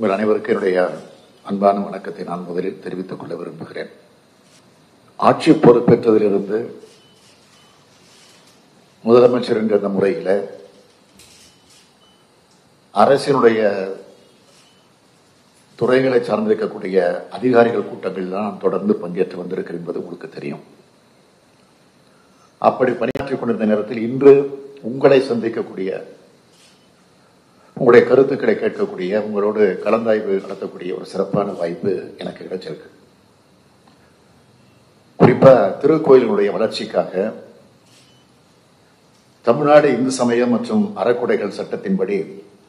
உங்கள் அனைவருக்கும் என்னுடைய அன்பான வணக்கத்தை நான் முதலில் தெரிவித்துக் கொள்ள விரும்புகிறேன் ஆட்சி பொறுப்பேற்றதிலிருந்து முதலமைச்சர் என்ற அந்த முறையில் அரசினுடைய துறைகளை சார்ந்திருக்கக்கூடிய அதிகாரிகள் கூட்டங்களில் நான் தொடர்ந்து பங்கேற்று வந்திருக்கிறேன் என்பது உங்களுக்கு தெரியும் அப்படி பணியாற்றிக் கொண்டிருந்த நேரத்தில் இன்று உங்களை சந்திக்கக்கூடிய உங்களுடைய கருத்துக்களை கேட்கக்கூடிய உங்களோடு கலந்தாய்வு நடத்தக்கூடிய ஒரு சிறப்பான வாய்ப்பு எனக்கு கிடைச்சிருக்கு குறிப்பா திருக்கோயிலுடைய வளர்ச்சிக்காக தமிழ்நாடு இந்து சமயம் மற்றும் அறக்குடைகள் சட்டத்தின்படி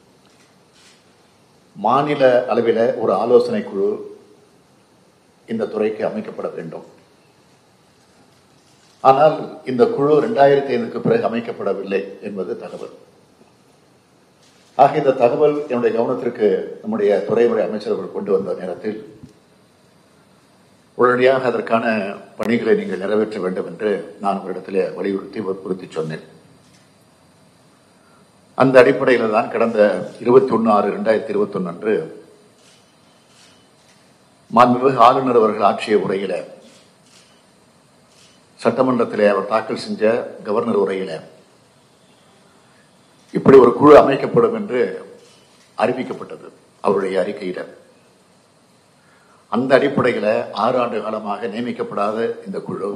மாநில அளவில் ஒரு ஆலோசனை குழு இந்த துறைக்கு அமைக்கப்பட வேண்டும் ஆனால் இந்த குழு இரண்டாயிரத்தி ஐந்துக்கு பிறகு அமைக்கப்படவில்லை என்பது தகவல் ஆக இந்த தகவல் என்னுடைய கவனத்திற்கு நம்முடைய துறைமுறை அமைச்சர்கள் கொண்டு வந்த நேரத்தில் உடனடியாக அதற்கான பணிகளை நீங்கள் நிறைவேற்ற வேண்டும் என்று நான் உங்களிடத்தில் வலியுறுத்தி வற்புறுத்தி சொன்னேன் அந்த அடிப்படையில் தான் கடந்த இருபத்தி ஒன்று ஆறு இரண்டாயிரத்தி இருபத்தி ஒன்று அன்று மாண்புமிகு ஆளுநர் அவர்கள் ஆற்றிய உரையில சட்டமன்றத்திலே அவர் தாக்கல் செஞ்ச கவர்னர் உரையில இப்படி ஒரு குழு அமைக்கப்படும் என்று அறிவிக்கப்பட்டது அவருடைய அறிக்கையில அந்த அடிப்படையில ஆறு ஆண்டு காலமாக நியமிக்கப்படாத இந்த குழு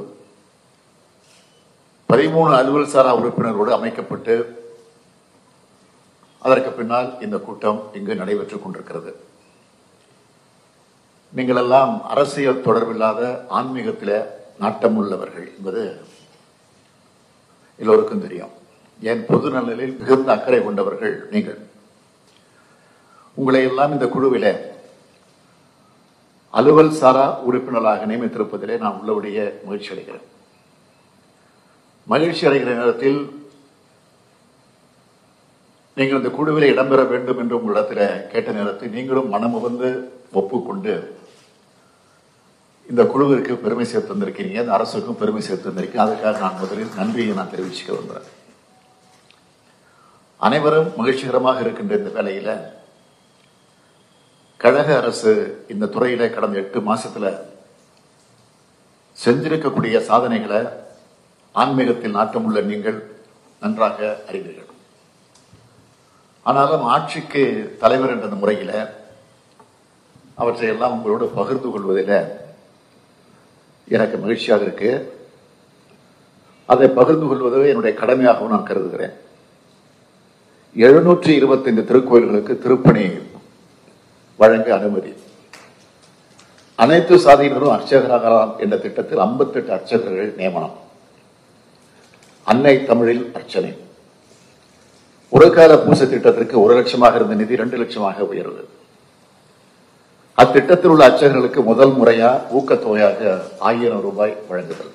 பதிமூணு அலுவல் சாரா உறுப்பினரோடு அமைக்கப்பட்டு அதற்கு பின்னால் இந்த கூட்டம் இங்கு நடைபெற்றுக் கொண்டிருக்கிறது நீங்கள் எல்லாம் அரசியல் தொடர்பில்லாத ஆன்மீகத்தில நாட்டம் உள்ளவர்கள் என்பது எல்லோருக்கும் தெரியும் என் பொது நலனில் மிகுந்த அக்கறை கொண்டவர்கள் நீங்கள் உங்களை எல்லாம் இந்த குழுவில அலுவல் சாரா உறுப்பினராக நியமித்திருப்பதிலே நான் உள்ளபடியே மகிழ்ச்சி அடைகிறேன் மகிழ்ச்சி அடைகிற நேரத்தில் நீங்கள் இந்த குழுவில் இடம்பெற வேண்டும் என்று உங்களிடத்தில் கேட்ட நேரத்தில் நீங்களும் மனமுகந்து ஒப்புக்கொண்டு இந்த குழுவிற்கு பெருமை சேர்த்து வந்திருக்கீங்க இந்த அரசுக்கும் பெருமை சேர்த்து வந்திருக்கீங்க அதுக்காக நான் முதலில் நன்றியை நான் தெரிவிச்சுக்க விரும்புகிறேன் அனைவரும் மகிழ்ச்சிகரமாக இருக்கின்ற இந்த வேலையில கழக அரசு இந்த துறையில கடந்த எட்டு மாசத்துல செஞ்சிருக்கக்கூடிய சாதனைகளை ஆன்மீகத்தில் நாட்டமுள்ள நீங்கள் நன்றாக அறிவீர்கள் ஆனாலும் ஆட்சிக்கு தலைவர் என்ற அந்த முறையில அவற்றை எல்லாம் உங்களோடு பகிர்ந்து கொள்வதில் எனக்கு மகிழ்ச்சியாக இருக்கு அதை பகிர்ந்து கொள்வது என்னுடைய கடமையாகவும் நான் கருதுகிறேன் எழுநூற்றி இருபத்தைந்து திருக்கோயில்களுக்கு திருப்பணி வழங்க அனுமதி அனைத்து சாதியினரும் அர்ச்சகராகலாம் என்ற திட்டத்தில் 58 அர்ச்சகர்கள் நியமனம் அன்னை தமிழில் அர்ச்சனை ஒரு கால பூசை திட்டத்திற்கு ஒரு லட்சமாக இருந்த நிதி இரண்டு லட்சமாக உயர்வு அத்திட்டத்தில் உள்ள அர்ச்சகர்களுக்கு முதல் முறையா ஊக்கத்தொகையாக ஆயிரம் ரூபாய் வழங்குதல்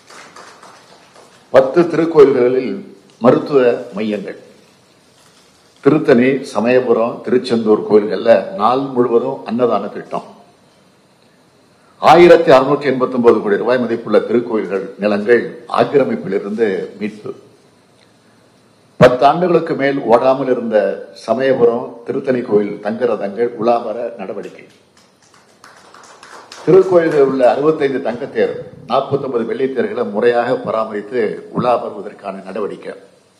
பத்து திருக்கோயில்களில் மருத்துவ மையங்கள் திருத்தணி சமயபுரம் திருச்செந்தூர் கோயில்கள்ல நாள் முழுவதும் அன்னதான திட்டம் ஆயிரத்தி அறுநூற்றி எண்பத்தி ஒன்பது கோடி ரூபாய் மதிப்புள்ள திருக்கோயில்கள் நிலங்கள் ஆக்கிரமிப்பிலிருந்து மீட்பு பத்து ஆண்டுகளுக்கு மேல் ஓடாமல் இருந்த சமயபுரம் திருத்தணி கோயில் தங்கரதங்கள் உலாவர நடவடிக்கை திருக்கோயில்களில் உள்ள அறுபத்தைந்து தங்கத்தேர் நாற்பத்தி ஒன்பது வெள்ளித்தேர்களை முறையாக பராமரித்து உலா வருவதற்கான நடவடிக்கை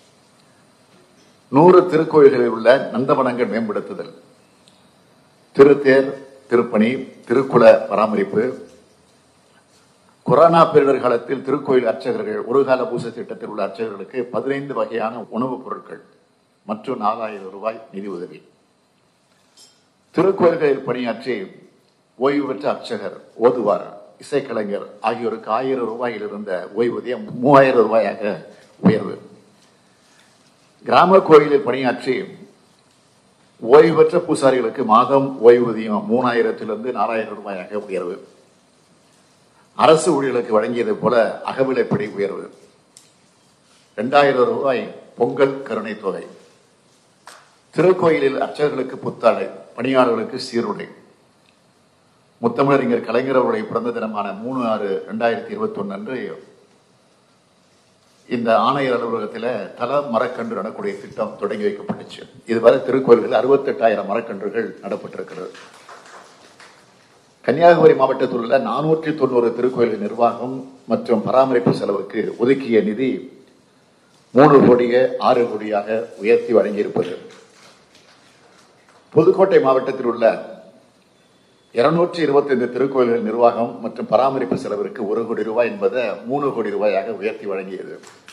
நூறு திருக்கோயில்களில் உள்ள நந்தவனங்கள் மேம்படுத்துதல் திருத்தேர் திருப்பணி திருக்குல பராமரிப்பு கொரோனா பேரிடர் காலத்தில் திருக்கோயில் அர்ச்சகர்கள் ஒரு கால பூசை திட்டத்தில் உள்ள அர்ச்சகர்களுக்கு பதினைந்து வகையான உணவுப் பொருட்கள் மற்றும் நாலாயிரம் ரூபாய் நிதி உதவி திருக்கோயில்களில் பணியாற்றி ஓய்வு பெற்ற அர்ச்சகர் ஓதுவார் இசைக்கலைஞர் ஆகியோருக்கு ஆயிரம் ரூபாயில் இருந்த ஓய்வூதியம் மூவாயிரம் ரூபாயாக உயர்வு கிராம கோயிலில் பணியாற்றி ஓய்வு பெற்ற பூசாரிகளுக்கு மாதம் ஓய்வூதியம் மூணாயிரத்திலிருந்து நாலாயிரம் ரூபாயாக உயர்வு அரசு ஊழியர்களுக்கு வழங்கியது போல அகவிலைப்படி உயர்வு இரண்டாயிரம் ரூபாய் பொங்கல் கருணை தொகை திருக்கோயிலில் அர்ச்சகர்களுக்கு புத்தாடை பணியாளர்களுக்கு சீருடை முத்தமிழறிஞர் கலைஞர் அவருடைய பிறந்த தினமான மூணு ஆறு இரண்டாயிரத்தி இருபத்தி ஒன்று அன்று இந்த ஆணையர் அலுவலகத்தில் தல மரக்கன்று நடக்கூடிய திட்டம் தொடங்கி வைக்கப்பட்டுச்சு இதுவரை திருக்கோயில்கள் அறுபத்தெட்டாயிரம் மரக்கன்றுகள் நடப்பட்டிருக்கிறது கன்னியாகுமரி மாவட்டத்தில் உள்ள நானூற்றி தொண்ணூறு திருக்கோயில்கள் நிர்வாகம் மற்றும் பராமரிப்பு செலவுக்கு ஒதுக்கிய நிதி மூணு கோடியே ஆறு கோடியாக உயர்த்தி வழங்கியிருப்பது புதுக்கோட்டை மாவட்டத்தில் உள்ள இருநூற்றி இருபத்தி ஐந்து திருக்கோயில்கள் நிர்வாகம் மற்றும் பராமரிப்பு செலவிற்கு ஒரு கோடி ரூபாய் என்பதை மூணு கோடி ரூபாயாக உயர்த்தி வழங்கியது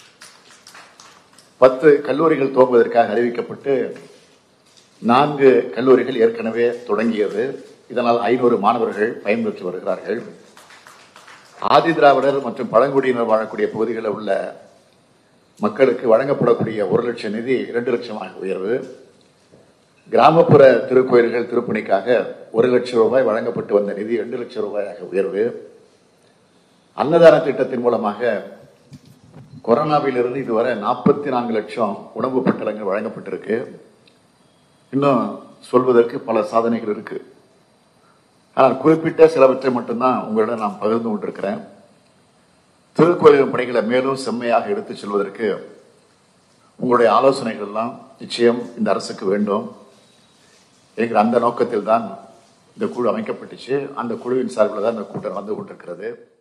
பத்து கல்லூரிகள் துவங்குவதற்காக அறிவிக்கப்பட்டு நான்கு கல்லூரிகள் ஏற்கனவே தொடங்கியது இதனால் ஐநூறு மாணவர்கள் பயன்பெற்று வருகிறார்கள் ஆதி திராவிடர் மற்றும் பழங்குடியினர் வாழக்கூடிய பகுதிகளில் உள்ள மக்களுக்கு வழங்கப்படக்கூடிய ஒரு லட்சம் நிதி இரண்டு லட்சமாக உயர்வு கிராமப்புற திருக்கோயில்கள் திருப்பணிக்காக ஒரு லட்சம் ரூபாய் வழங்கப்பட்டு வந்த நிதி இரண்டு லட்சம் ரூபாயாக உயர்வு அன்னதான திட்டத்தின் மூலமாக கொரோனாவிலிருந்து இதுவரை நாற்பத்தி நான்கு லட்சம் உணவு பட்டலங்கள் வழங்கப்பட்டிருக்கு இன்னும் சொல்வதற்கு பல சாதனைகள் இருக்கு ஆனால் குறிப்பிட்ட சிலவற்றை மட்டும்தான் உங்களிடம் நான் பகிர்ந்து கொண்டிருக்கிறேன் திருக்கோயில் பணிகளை மேலும் செம்மையாக எடுத்துச் செல்வதற்கு உங்களுடைய ஆலோசனைகள் எல்லாம் நிச்சயம் இந்த அரசுக்கு வேண்டும் என்கிற அந்த நோக்கத்தில் தான் இந்த குழு அமைக்கப்பட்டுச்சு அந்த குழுவின் சார்பில் தான் இந்த கூட்டம் நடந்து கொண்டிருக்கிறது